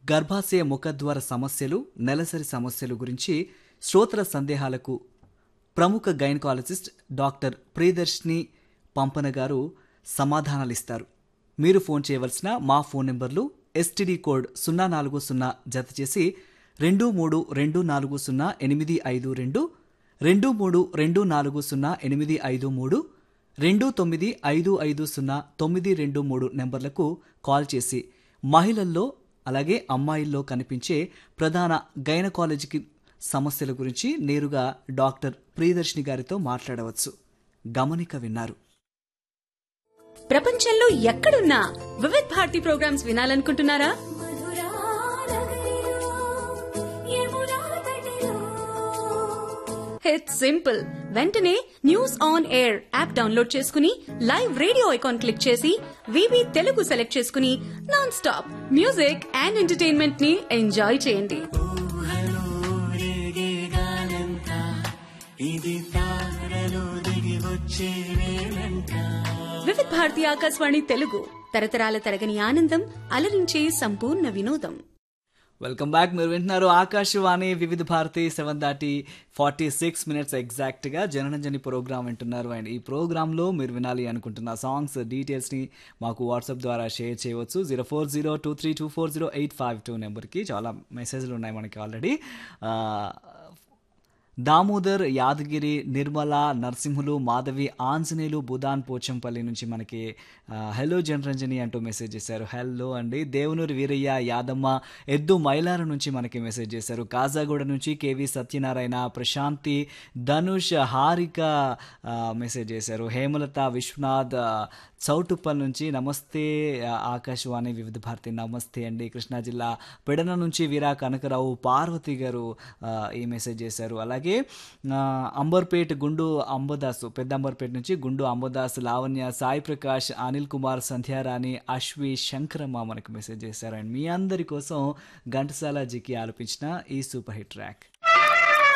గర్భాశయ ముఖద్వార సమస్యలు నెలసరి సమస్యలు గురించి శ్రోతల సందేహాలకు ప్రముఖ గైనకాలజిస్ట్ డాక్టర్ ప్రియదర్శిని పంపన గారు సమాధానాలిస్తారు మీరు ఫోన్ చేయవలసిన మా ఫోన్ నెంబర్లు ఎస్టీడీ కోడ్ సున్నా నాలుగు సున్నా జత చేసి రెండు మూడు రెండు నాలుగు సున్నా ఎనిమిది ఐదు రెండు రెండు మూడు రెండు నాలుగు సున్నా ఎనిమిది ఐదు మూడు రెండు తొమ్మిది ఐదు ఐదు సున్నా తొమ్మిది రెండు మూడు నెంబర్లకు కాల్ చేసి మహిళల్లో అలాగే అమ్మాయిల్లో కనిపించే ప్రధాన గైనకాలజీకి సమస్యల గురించి నేరుగా డాక్టర్ ప్రియదర్శిని గారితో మాట్లాడవచ్చు గమనిక విన్నారు ప్రపంచంలో ఎక్కడున్నా వివిధ్ భారతి ప్రోగ్రామ్స్ వినాలనుకుంటున్నారా ఇట్స్ సింపుల్ వెంటనే news on air app download చేసుకుని లైవ్ రేడియో ఐకాన్ క్లిక్ చేసి వివి తెలుగు సెలెక్ట్ చేసుకుని non stop music and entertainment ని ఎంజాయ్ చేయండి వివిధ్ భారతి ఆకాశవాణి తెలుగు తరతరాల తరగని ఆనందం అలరించే సంపూర్ణ వినోదం వెల్కమ్ బ్యాక్ మీరు వింటున్నారు ఆకాశవాణి వివిధ భారతి సెవెన్ దాటి ఫార్టీ సిక్స్ మినిట్స్ ఎగ్జాక్ట్గా జనరంజని ప్రోగ్రామ్ వింటున్నారు అండ్ ఈ ప్రోగ్రాంలో మీరు వినాలి అనుకుంటున్న సాంగ్స్ డీటెయిల్స్ని మాకు వాట్సాప్ ద్వారా షేర్ చేయవచ్చు zero four zero two three two four zero eight five two నెంబర్కి చాలా మెసేజ్లు ఉన్నాయి మనకి ఆల్రెడీ దామోదర్ యాదగిరి నిర్మల నరసింహులు మాధవి ఆంజనేయులు బుధాన్ పోచంపల్లి నుంచి మనకి ఆ, హలో జనరంజని అంటూ మెసేజ్ చేశారు హలో అండి దేవునూరి వీరయ్య యాదమ్మ ఎద్దు మైలార నుంచి మనకి మెసేజ్ చేశారు కాజాగూడ నుంచి కేవి సత్యనారాయణ ప్రశాంతి ధనుష్ హారిక ఆ, మెసేజ్ చేశారు హేమలత విశ్వనాథ్ ఆ, చౌటుప్పల్ నుంచి నమస్తే ఆ, ఆకాశవాణి వివిధ భారతి నమస్తే అండి కృష్ణా జిల్లా పెడన నుంచి వీరా కనకరావు పార్వతి గారు ఆ, ఈ మెసేజ్ చేశారు అలాగే ఆ, అంబర్పేట్ గుండు అంబదాసు పెద్ద అంబర్పేట నుంచి గుండు అంబదాస్ లావణ్య సాయి ప్రకాష్ అనిల్ కుమార్ సంధ్యారాణి అశ్వి శంకరమ్మ మనకు మెసేజ్ చేశారు అండ్ మీ అందరి కోసం ఘంటసాల జీకి ఆలపించిన ఈ సూపర్ హిట్ ట్రాక్